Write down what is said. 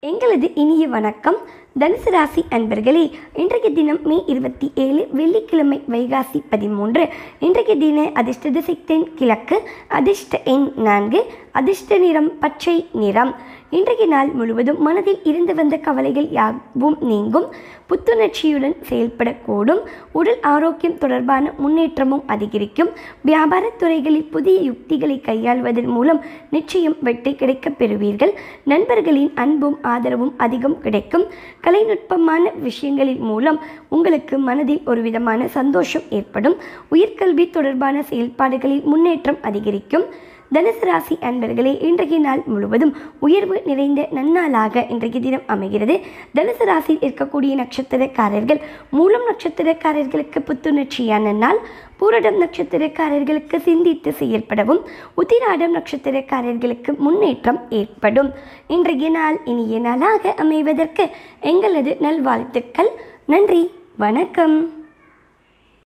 எங்களது இனிய வணக்கம் தனுசு ராசி அன்பர்களே இன்றைய தினம் மே இருபத்தி ஏழு வெள்ளிக்கிழமை வைகாசி பதிமூன்று இன்றைய தின அதிர்ஷ்ட திசைத்தென் கிழக்கு அதிர்ஷ்ட எண் நான்கு அதிர்ஷ்ட நிறம் பச்சை நிறம் இன்றைய நாள் முழுவதும் மனதில் இருந்து வந்த கவலைகள் யாவும் நீங்கும் புத்துணர்ச்சியுடன் செயல்படக்கூடும் உடல் ஆரோக்கியம் தொடர்பான முன்னேற்றமும் அதிகரிக்கும் வியாபாரத் துறைகளில் புதிய யுக்திகளை கையாள்வதன் மூலம் நிச்சயம் வெற்றி கிடைக்கப் பெறுவீர்கள் நண்பர்களின் அன்பும் ஆதரவும் அதிகம் கிடைக்கும் கலைநுட்பமான விஷயங்களின் மூலம் உங்களுக்கு மனதில் ஒரு விதமான சந்தோஷம் ஏற்படும் உயர்கல்வி தொடர்பான செயல்பாடுகளில் முன்னேற்றம் அதிகரிக்கும் தனுசு ராசி அன்பர்களே இன்றைய நாள் முழுவதும் உயர்வு நிறைந்த நன்னாளாக இன்றைய தினம் அமைகிறது தனுசு ராசியில் இருக்கக்கூடிய நட்சத்திரக்காரர்கள் மூலம் நட்சத்திரக்காரர்களுக்கு புத்துணர்ச்சியான நாள் பூரடம் நட்சத்திரக்காரர்களுக்கு சிந்தித்து செயல்படவும் உத்திராடம் நட்சத்திரக்காரர்களுக்கு முன்னேற்றம் ஏற்படும் இன்றைய நாள் இனிய நாளாக அமைவதற்கு எங்களது நல்வாழ்த்துக்கள் நன்றி வணக்கம்